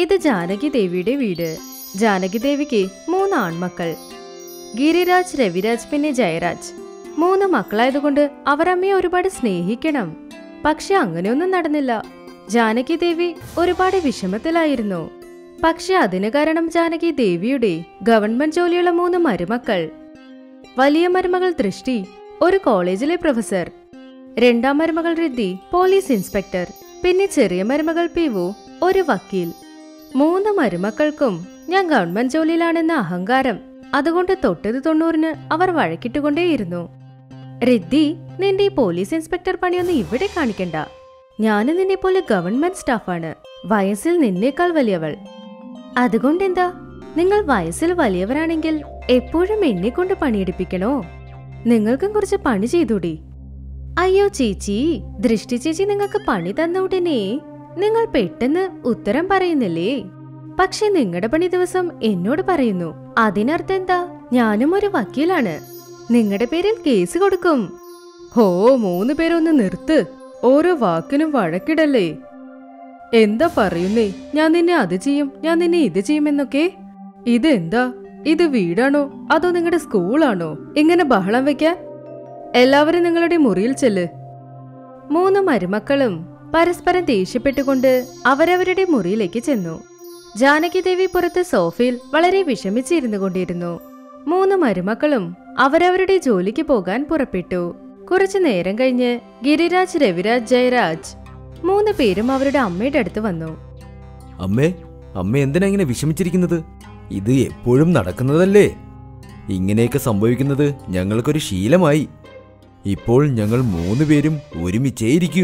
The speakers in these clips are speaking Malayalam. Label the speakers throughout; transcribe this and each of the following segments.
Speaker 1: ഇത് ജാനകി ദേവിയുടെ വീട് ജാനകി ദേവിക്ക് മൂന്ന് ആൺമക്കൾ ഗിരിരാജ് രവിരാജ് പിന്നെ ജയരാജ് മൂന്ന് മക്കളായതുകൊണ്ട് അവർ അമ്മയെ ഒരുപാട് സ്നേഹിക്കണം പക്ഷെ അങ്ങനെയൊന്നും നടന്നില്ല ജാനകി ദേവി ഒരുപാട് വിഷമത്തിലായിരുന്നു പക്ഷെ അതിന് കാരണം ജാനകി ദേവിയുടെ ഗവൺമെന്റ് ജോലിയുള്ള മൂന്ന് മരുമക്കൾ വലിയ മരുമകൾ ദൃഷ്ടി ഒരു കോളേജിലെ പ്രൊഫസർ രണ്ടാം മരുമകൾ റിദ്ധി പോലീസ് ഇൻസ്പെക്ടർ പിന്നെ ചെറിയ മരുമകൾ പിവു ഒരു വക്കീൽ മൂന്ന് മരുമക്കൾക്കും ഞാൻ ഗവൺമെന്റ് ജോലിയിലാണെന്ന അഹങ്കാരം അതുകൊണ്ട് തൊട്ടത് തൊണ്ണൂറിന് അവർ വഴക്കിട്ടുകൊണ്ടേയിരുന്നു റിദ്ധി നിന്റെ ഈ പോലീസ് ഇൻസ്പെക്ടർ പണിയൊന്നും ഇവിടെ കാണിക്കണ്ട ഞാനും നിന്നെ പോലെ ഗവൺമെന്റ് സ്റ്റാഫാണ് വയസ്സിൽ നിന്നേക്കാൾ വലിയവൾ അതുകൊണ്ടെന്താ നിങ്ങൾ വയസ്സിൽ വലിയവരാണെങ്കിൽ എപ്പോഴും എന്നെ കൊണ്ട് പണിയെടുപ്പിക്കണോ നിങ്ങൾക്കും കുറച്ച് പണി ചെയ്തൂടി അയ്യോ ചേച്ചി ദൃഷ്ടി ചേച്ചി നിങ്ങൾക്ക് പണി തന്ന ഉടനെ നിങ്ങൾ പെട്ടെന്ന് ഉത്തരം പറയുന്നില്ലേ പക്ഷെ നിങ്ങളുടെ പണി ദിവസം എന്നോട് പറയുന്നു അതിനർത്ഥം എന്താ ഞാനും ഒരു വക്കീലാണ് നിങ്ങളുടെ പേരിൽ കേസ് കൊടുക്കും ഹോ മൂന്ന് പേരൊന്ന് നിർത്ത് ഓരോ വാക്കിനും വഴക്കിടല്ലേ എന്താ പറയുന്നേ ഞാൻ നിന്നെ അത് ചെയ്യും ഞാൻ നിന്നെ ഇത് ചെയ്യുമെന്നൊക്കെ ഇതെന്താ ഇത് വീടാണോ അതോ നിങ്ങളുടെ സ്കൂളാണോ ഇങ്ങനെ ബഹളം വെക്കാൻ എല്ലാവരും നിങ്ങളുടെ മുറിയിൽ ചെല്ല് മൂന്ന് മരുമക്കളും പരസ്പരം ദേഷ്യപ്പെട്ടുകൊണ്ട് അവരവരുടെ മുറിയിലേക്ക് ചെന്നു ജാനകി ദേവി പുറത്ത് സോഫയിൽ വളരെ വിഷമിച്ചിരുന്നു കൊണ്ടിരുന്നു മൂന്ന് മരുമക്കളും അവരവരുടെ ജോലിക്ക് പോകാൻ പുറപ്പെട്ടു കുറച്ചു നേരം കഴിഞ്ഞ് ഗിരിരാജ് രവിരാജ് ജയരാജ് മൂന്ന് പേരും അവരുടെ അമ്മയുടെ അടുത്ത് വന്നു
Speaker 2: അമ്മേ അമ്മ എന്തിനാ ഇങ്ങനെ വിഷമിച്ചിരിക്കുന്നത് ഇത് എപ്പോഴും നടക്കുന്നതല്ലേ ഇങ്ങനെയൊക്കെ സംഭവിക്കുന്നത് ഞങ്ങൾക്കൊരു ശീലമായി ഇപ്പോൾ ഞങ്ങൾ മൂന്ന് പേരും ഒരുമിച്ചേ ഇരിക്കൂ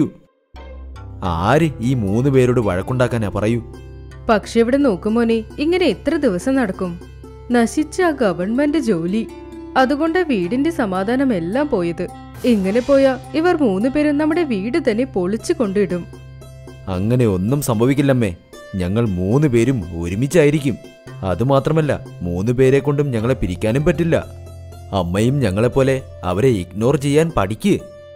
Speaker 2: ആര് ഈ മൂന്ന് പേരോട് വഴക്കുണ്ടാക്കാനാ പറയൂ
Speaker 1: പക്ഷെ ഇവിടെ നോക്കുമോനെ ഇങ്ങനെ എത്ര ദിവസം നടക്കും നശിച്ച ആ ഗവൺമെന്റ് ജോലി അതുകൊണ്ട് വീടിന്റെ സമാധാനം എല്ലാം പോയത് ഇങ്ങനെ പോയാ ഇവർ മൂന്ന് പേരും നമ്മുടെ വീട് തന്നെ പൊളിച്ചു കൊണ്ടിടും
Speaker 2: അങ്ങനെ ഒന്നും സംഭവിക്കില്ലമ്മേ ഞങ്ങൾ മൂന്ന് പേരും ഒരുമിച്ചായിരിക്കും അതുമാത്രമല്ല മൂന്ന് പേരെ കൊണ്ടും ഞങ്ങളെ പിരിക്കാനും പറ്റില്ല അമ്മയും ഞങ്ങളെപ്പോലെ അവരെ ഇഗ്നോർ ചെയ്യാൻ പഠിക്ക്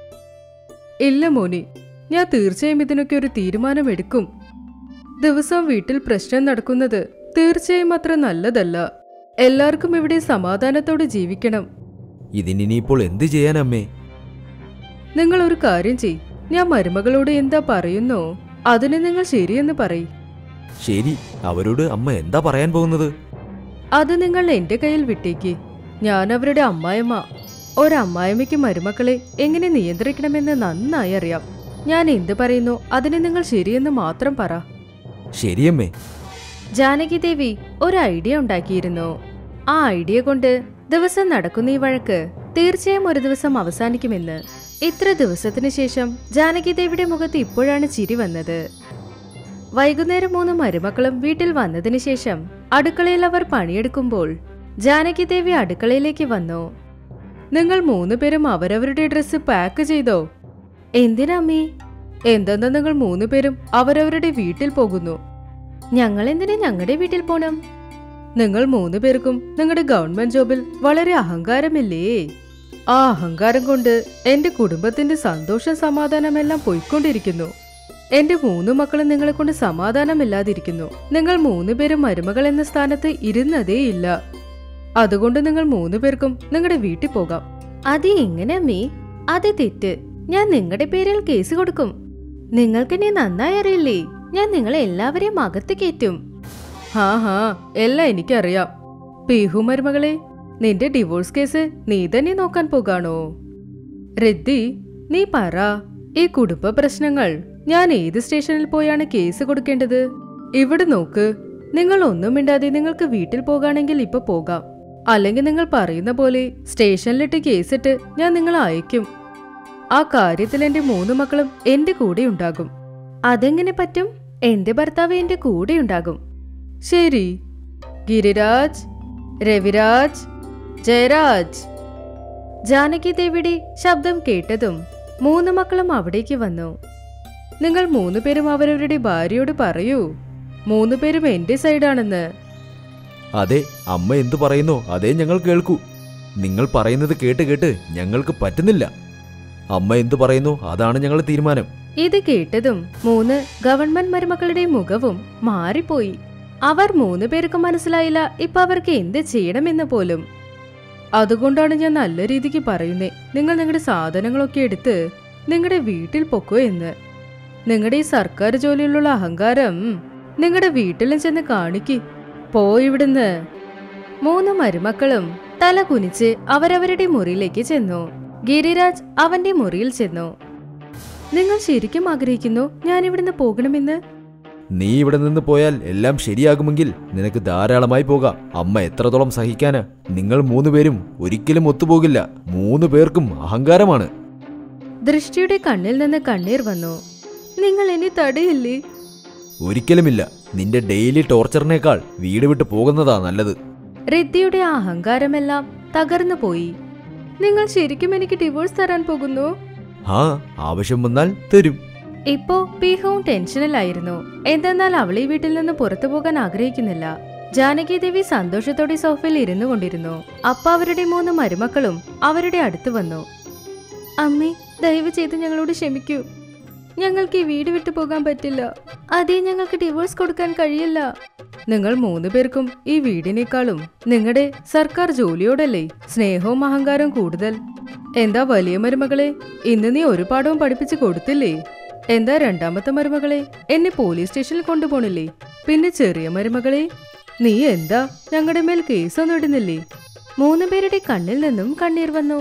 Speaker 1: ഇല്ല മോനെ ഞാൻ തീർച്ചയായും ഇതിനൊക്കെ ഒരു തീരുമാനം എടുക്കും ദിവസവും വീട്ടിൽ പ്രശ്നം നടക്കുന്നത് തീർച്ചയായും അത്ര നല്ലതല്ല എല്ലാവർക്കും ഇവിടെ സമാധാനത്തോടെ ജീവിക്കണം
Speaker 2: ഇതിനിപ്പോൾ എന്ത് ചെയ്യാനമ്മേ
Speaker 1: നിങ്ങൾ ഒരു കാര്യം ചെയ് ഞാൻ മരുമകളോട് എന്താ പറയുന്നോ അതിന് നിങ്ങൾ ശരിയെന്ന് പറയ്
Speaker 2: ശരി അവരോട് അമ്മ എന്താ പറയാൻ പോകുന്നത്
Speaker 1: അത് നിങ്ങൾ എന്റെ കയ്യിൽ വിട്ടേക്ക് ഞാൻ അവരുടെ അമ്മായിമ്മ ഒരമ്മായിമ്മയ്ക്ക് മരുമക്കളെ എങ്ങനെ നിയന്ത്രിക്കണമെന്ന് നന്നായി അറിയാം ഞാൻ എന്ത് പറയുന്നു അതിന് നിങ്ങൾ ശരിയെന്ന് മാത്രം പറ
Speaker 2: ശരിയമ്മേ
Speaker 1: ജാനകി ദേവി ഒരു ഐഡിയ ഉണ്ടാക്കിയിരുന്നു ആ ഐഡിയ കൊണ്ട് ദിവസം നടക്കുന്ന ഈ വഴക്ക് തീർച്ചയായും ഒരു ദിവസം അവസാനിക്കുമെന്ന് ഇത്ര ദിവസത്തിന് ശേഷം ജാനകി ദേവിയുടെ മുഖത്ത് ഇപ്പോഴാണ് ചിരി വന്നത് വൈകുന്നേരം മൂന്ന് മരുമക്കളും വീട്ടിൽ വന്നതിന് ശേഷം അടുക്കളയിൽ അവർ പണിയെടുക്കുമ്പോൾ ജാനകി ദേവി അടുക്കളയിലേക്ക് വന്നു നിങ്ങൾ മൂന്ന് പേരും അവരവരുടെ ഡ്രസ്സ് പാക്ക് ചെയ്തോ എന്തിനമ്മേ എന്തെന്നാ നിങ്ങൾ മൂന്ന് പേരും അവരവരുടെ വീട്ടിൽ പോകുന്നു ഞങ്ങൾ എന്തിനാ ഞങ്ങളുടെ വീട്ടിൽ പോണം നിങ്ങൾ മൂന്ന് പേർക്കും നിങ്ങളുടെ ഗവൺമെന്റ് ജോബിൽ വളരെ അഹങ്കാരമില്ലേ ആ അഹങ്കാരം കൊണ്ട് എന്റെ കുടുംബത്തിന്റെ സന്തോഷം സമാധാനമെല്ലാം പോയിക്കൊണ്ടിരിക്കുന്നു എന്റെ മൂന്ന് മക്കളും നിങ്ങളെ കൊണ്ട് സമാധാനമില്ലാതിരിക്കുന്നു നിങ്ങൾ മൂന്ന് പേരും മരുമകൾ എന്ന സ്ഥാനത്ത് ഇരുന്നതേയില്ല അതുകൊണ്ട് നിങ്ങൾ മൂന്ന് പേർക്കും നിങ്ങളുടെ വീട്ടിൽ പോകാം അത് എങ്ങനെ അമ്മേ അത് തെറ്റ് ഞാൻ നിങ്ങളുടെ പേരിൽ കേസ് കൊടുക്കും നിങ്ങൾക്ക് എന്നെ നന്നായി അറിയില്ലേ ഞാൻ നിങ്ങളെ എല്ലാവരെയും അകത്ത് കയറ്റും ഹാ ഹാ എല്ലാം എനിക്കറിയാം പീഹു മരുമകളെ നിന്റെ ഡിവോഴ്സ് കേസ് നീ തന്നെ നോക്കാൻ പോകാണോ റിദ്ധി നീ പറ ഈ കുടുംബ പ്രശ്നങ്ങൾ ഞാൻ ഏത് സ്റ്റേഷനിൽ പോയാണ് കേസ് കൊടുക്കേണ്ടത് ഇവിടെ നോക്ക് നിങ്ങൾ ഒന്നും മിണ്ടാതെ നിങ്ങൾക്ക് വീട്ടിൽ പോകാണെങ്കിൽ ഇപ്പൊ പോകാം അല്ലെങ്കിൽ നിങ്ങൾ പറയുന്ന പോലെ സ്റ്റേഷനിലിട്ട് കേസിട്ട് ഞാൻ നിങ്ങളെ അയക്കും ആ കാര്യത്തിൽ എന്റെ മൂന്ന് മക്കളും എന്റെ കൂടെ ഉണ്ടാകും അതെങ്ങനെ പറ്റും എന്റെ ഭർത്താവ് എന്റെ കൂടെ ഉണ്ടാകും ശരി ഗിരിരാജ് രവിരാജ് ജയരാജ് ജാനകി ദേവിയുടെ ശബ്ദം കേട്ടതും മൂന്ന് മക്കളും അവിടേക്ക് വന്നു നിങ്ങൾ മൂന്ന് പേരും അവരവരുടെ ഭാര്യയോട് പറയൂ മൂന്ന് പേരും എന്റെ സൈഡാണെന്ന്
Speaker 2: അതെ അമ്മ എന്തു പറയുന്നോ അതേ ഞങ്ങൾ കേൾക്കൂ നിങ്ങൾ പറയുന്നത് കേട്ട് കേട്ട് ഞങ്ങൾക്ക് പറ്റുന്നില്ല അമ്മ എന്തു പറയുന്നു അതാണ് ഞങ്ങളുടെ തീരുമാനം
Speaker 1: ഇത് കേട്ടതും മൂന്ന് ഗവൺമെന്റ് മരുമക്കളുടെ മുഖവും മാറിപ്പോയി അവർ മൂന്ന് പേർക്കും മനസ്സിലായില്ല ഇപ്പൊ അവർക്ക് എന്ത് ചെയ്യണമെന്ന് പോലും അതുകൊണ്ടാണ് ഞാൻ നല്ല രീതിക്ക് പറയുന്നേ നിങ്ങൾ നിങ്ങളുടെ സാധനങ്ങളൊക്കെ എടുത്ത് നിങ്ങളുടെ വീട്ടിൽ പൊക്കോ എന്ന് നിങ്ങളുടെ ഈ സർക്കാർ ജോലിയിലുള്ള അഹങ്കാരം നിങ്ങളുടെ വീട്ടിലും ചെന്ന് കാണിക്ക് പോയിവിടുന്ന് മൂന്ന് മരുമക്കളും തല കുനിച്ച് അവരവരുടെ മുറിയിലേക്ക് ചെന്നു ഗിരിരാജ് അവന്റെ മുറിയിൽ ചെന്നു നിങ്ങൾ ശരിക്കും ആഗ്രഹിക്കുന്നു ഞാൻ ഇവിടുന്ന് പോകണമെന്ന്
Speaker 2: നീ ഇവിടെ നിന്ന് പോയാൽ എല്ലാം ശരിയാകുമെങ്കിൽ നിനക്ക് ധാരാളമായി പോകാം അമ്മ എത്രത്തോളം സഹിക്കാന് നിങ്ങൾ മൂന്നുപേരും ഒരിക്കലും ഒത്തുപോകില്ല മൂന്ന് പേർക്കും അഹങ്കാരമാണ്
Speaker 1: ദൃഷ്ടിയുടെ കണ്ണിൽ നിന്ന് കണ്ണീർ വന്നു നിങ്ങൾ എന്നെ തടയില്ലേ
Speaker 2: ഒരിക്കലുമില്ല നിന്റെ ഡെയിലി ടോർച്ചറിനേക്കാൾ വീട് വിട്ട് പോകുന്നതാ നല്ലത്
Speaker 1: റിദ്ധിയുടെ ആ അഹങ്കാരമെല്ലാം തകർന്നു പോയി നിങ്ങൾ ശരിക്കും എനിക്ക് ഡിവോഴ്സ് തരാൻ പോകുന്നു
Speaker 2: ആ ആവശ്യം വന്നാൽ തരും
Speaker 1: ഇപ്പോ പീഹവും ടെൻഷനിലായിരുന്നു എന്തെന്നാൽ അവൾ ഈ വീട്ടിൽ നിന്ന് പുറത്തു പോകാൻ ആഗ്രഹിക്കുന്നില്ല ജാനകി ദേവി സന്തോഷത്തോടെ സോഫയിൽ ഇരുന്നു കൊണ്ടിരുന്നു അപ്പ അവരുടെ മൂന്ന് മരുമക്കളും അവരുടെ അടുത്ത് വന്നു അമ്മേ ദയവ് ചെയ്ത് ഞങ്ങളോട് ക്ഷമിക്കൂ ഞങ്ങൾക്ക് ഈ വീട് വിട്ടു പോകാൻ പറ്റില്ല അതേ ഞങ്ങൾക്ക് ഡിവോഴ്സ് കൊടുക്കാൻ കഴിയില്ല നിങ്ങൾ മൂന്ന് പേർക്കും ഈ വീടിനേക്കാളും നിങ്ങളുടെ സർക്കാർ ജോലിയോടല്ലേ സ്നേഹവും അഹങ്കാരവും കൂടുതൽ എന്താ വലിയ മരുമകളെ ഇന്ന് നീ ഒരു പാഠവും പഠിപ്പിച്ചു കൊടുത്തില്ലേ എന്താ രണ്ടാമത്തെ മരുമകളെ എന്നെ പോലീസ് സ്റ്റേഷനിൽ കൊണ്ടുപോണില്ലേ പിന്നെ ചെറിയ മരുമകളെ നീ എന്താ ഞങ്ങളുടെ മേൽ കേസൊന്നും ഇടുന്നില്ലേ മൂന്ന് പേരുടെ കണ്ണിൽ നിന്നും കണ്ണീർ വന്നു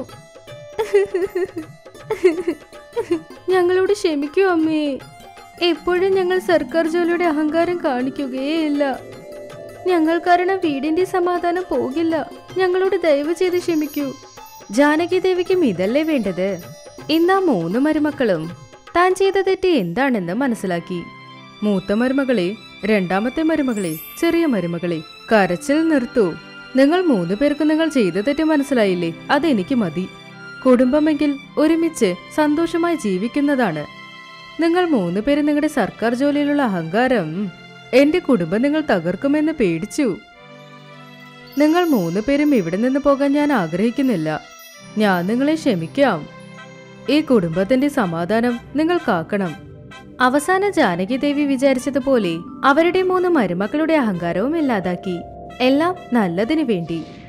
Speaker 1: ഞങ്ങളോട് ക്ഷമിക്കൂ അമ്മേ എപ്പോഴും ഞങ്ങൾ സർക്കാർ ജോലിയുടെ അഹങ്കാരം കാണിക്കുകയേയില്ല ഞങ്ങൾ കാരണം വീടിന്റെ സമാധാനം പോകില്ല ഞങ്ങളോട് ദയവ് ചെയ്ത് ക്ഷമിക്കൂ ജാനകി ദേവിക്കും ഇതല്ലേ വേണ്ടത് ഇന്നാ മൂന്ന് മരുമക്കളും താൻ ചെയ്ത തെറ്റ് എന്താണെന്ന് മനസ്സിലാക്കി മൂത്ത മരുമകളെ രണ്ടാമത്തെ മരുമകളെ ചെറിയ മരുമകളെ കരച്ചിൽ നിർത്തൂ നിങ്ങൾ മൂന്ന് പേർക്ക് നിങ്ങൾ ചെയ്ത തെറ്റ് മനസ്സിലായില്ലേ അതെനിക്ക് മതി കുടുംബമെങ്കിൽ ഒരുമിച്ച് സന്തോഷമായി ജീവിക്കുന്നതാണ് നിങ്ങൾ മൂന്ന് പേര് നിങ്ങളുടെ സർക്കാർ ജോലിയിലുള്ള അഹങ്കാരം എന്റെ കുടുംബം നിങ്ങൾ തകർക്കുമെന്ന് പേടിച്ചു നിങ്ങൾ മൂന്ന് പേരും ഇവിടെ നിന്ന് പോകാൻ ഞാൻ ആഗ്രഹിക്കുന്നില്ല ഞാൻ നിങ്ങളെ ക്ഷമിക്കാം ഈ കുടുംബത്തിന്റെ സമാധാനം നിങ്ങൾ കാക്കണം അവസാന ജാനകി ദേവി വിചാരിച്ചതുപോലെ അവരുടെ മൂന്ന് മരുമക്കളുടെ അഹങ്കാരവും ഇല്ലാതാക്കി എല്ലാം നല്ലതിനു വേണ്ടി